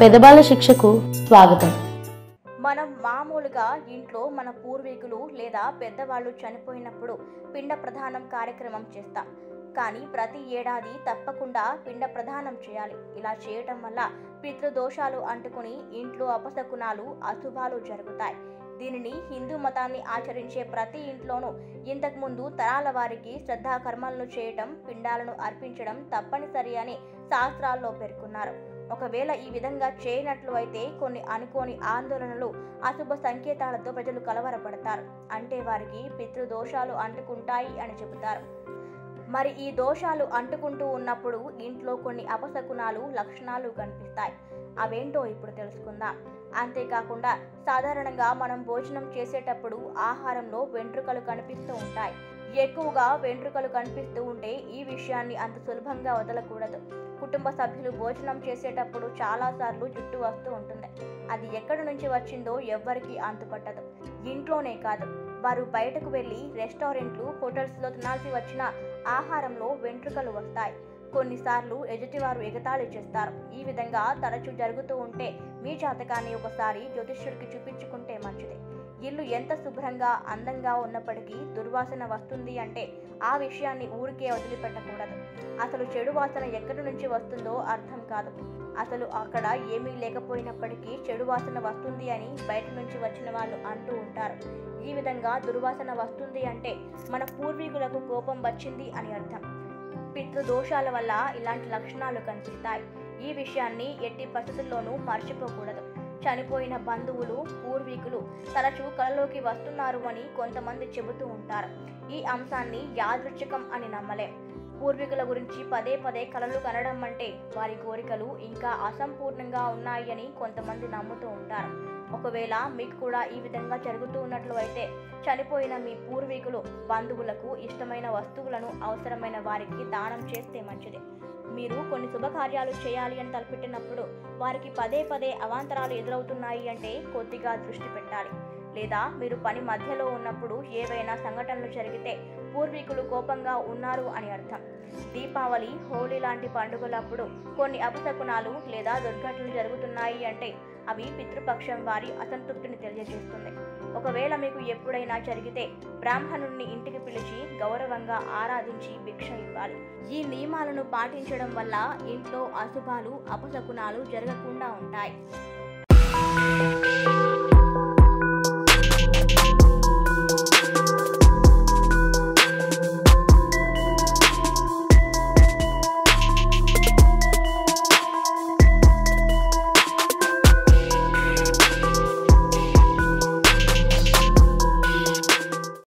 పెదబాల శిక్షకు స్వాగతం మనం మామూలుగా ఇంట్లో మన పూర్వీకులు లేదా పెద్దవాళ్ళు చనిపోయినప్పుడు పిండ ప్రధానం కార్యక్రమం చేస్తాం కానీ ప్రతి ఏడాది తప్పకుండా పిండ ప్రధానం చేయాలి ఇలా చేయటం వల్ల పితృదోషాలు అంటుకుని ఇంట్లో అపశకునాలు అశుభాలు జరుగుతాయి దీనిని హిందూ మతాన్ని ఆచరించే ప్రతి ఇంట్లోనూ ఇంతకుముందు తరాల వారికి శ్రద్ధా కర్మలను చేయటం పిండాలను అర్పించడం తప్పనిసరి అని శాస్త్రాల్లో పేర్కొన్నారు ఒకవేళ ఈ విధంగా చేయనట్లు అయితే కొన్ని అనుకోని ఆందోళనలు అశుభ సంకేతాలతో ప్రజలు కలవరపడతారు అంటే వారికి పితృదోషాలు అంటుకుంటాయి అని చెబుతారు మరి ఈ దోషాలు అంటుకుంటూ ఉన్నప్పుడు ఇంట్లో కొన్ని అపశకునాలు లక్షణాలు కనిపిస్తాయి అవేంటో ఇప్పుడు తెలుసుకుందాం అంతేకాకుండా సాధారణంగా మనం భోజనం చేసేటప్పుడు ఆహారంలో వెంట్రుకలు కనిపిస్తూ ఉంటాయి ఎక్కువగా వెంట్రుకలు కనిపిస్తూ ఉంటే ఈ విషయాన్ని అంత సులభంగా వదలకూడదు కుటుంబ సభ్యులు భోజనం చేసేటప్పుడు చాలాసార్లు జుట్టు వస్తూ ఉంటుంది అది ఎక్కడి నుంచి వచ్చిందో ఎవ్వరికీ అంతుపట్టదు ఇంట్లోనే కాదు వారు బయటకు వెళ్ళి రెస్టారెంట్లు హోటల్స్లో తినాల్సి వచ్చిన ఆహారంలో వెంట్రుకలు వస్తాయి కొన్నిసార్లు ఎదుటివారు ఎగతాళి చేస్తారు ఈ విధంగా తరచూ జరుగుతూ ఉంటే మీ జాతకాన్ని ఒకసారి జ్యోతిష్యుడికి చూపించుకుంటే మంచిది ఇల్లు ఎంత శుభ్రంగా అందంగా ఉన్నప్పటికీ దుర్వాసన వస్తుంది అంటే ఆ విషయాన్ని ఊరికే వదిలిపెట్టకూడదు అసలు చెడు వాసన ఎక్కడి నుంచి వస్తుందో అర్థం కాదు అసలు అక్కడ ఏమీ లేకపోయినప్పటికీ చెడు వాసన వస్తుంది అని బయట నుంచి వచ్చిన వాళ్ళు అంటూ ఉంటారు ఈ విధంగా దుర్వాసన వస్తుంది అంటే మన పూర్వీకులకు కోపం వచ్చింది అని అర్థం పితృదోషాల వల్ల ఇలాంటి లక్షణాలు కనిపిస్తాయి ఈ విషయాన్ని ఎట్టి పరిస్థితుల్లోనూ మర్చిపోకూడదు చనిపోయిన బంధువులు పూర్వీకులు తరచూ కలలోకి వస్తున్నారు అని కొంతమంది చెబుతూ ఉంటారు ఈ అంశాన్ని యాదృచ్ఛికం అని నమ్మలేం పూర్వీకుల గురించి పదే పదే కలలు కనడం అంటే వారి కోరికలు ఇంకా అసంపూర్ణంగా ఉన్నాయి అని కొంతమంది నమ్ముతూ ఉంటారు ఒకవేళ మీకు కూడా ఈ విధంగా జరుగుతూ ఉన్నట్లు అయితే చనిపోయిన మీ పూర్వీకులు బంధువులకు ఇష్టమైన వస్తువులను అవసరమైన వారికి దానం చేస్తే మంచిది మీరు కొన్ని శుభకార్యాలు చేయాలి అని తలపెట్టినప్పుడు వారికి పదే పదే అవాంతరాలు ఎదురవుతున్నాయి అంటే కొద్దిగా దృష్టి పెట్టాలి లేదా మీరు పని మధ్యలో ఉన్నప్పుడు ఏవైనా సంఘటనలు జరిగితే పూర్వీకులు కోపంగా ఉన్నారు అని అర్థం దీపావళి హోలీ లాంటి పండుగలప్పుడు కొన్ని అపశకునాలు లేదా దుర్ఘటనలు జరుగుతున్నాయి అంటే అవి పితృపక్షం వారి అసంతృప్తిని తెలియజేస్తుంది ఒకవేళ మీకు ఎప్పుడైనా జరిగితే బ్రాహ్మణుణ్ణి ఇంటికి పిలిచి గౌరవంగా ఆరాధించి భిక్ష ఇవ్వాలి ఈ నియమాలను పాటించడం వల్ల ఇంట్లో అశుభాలు అపశకునాలు జరగకుండా ఉంటాయి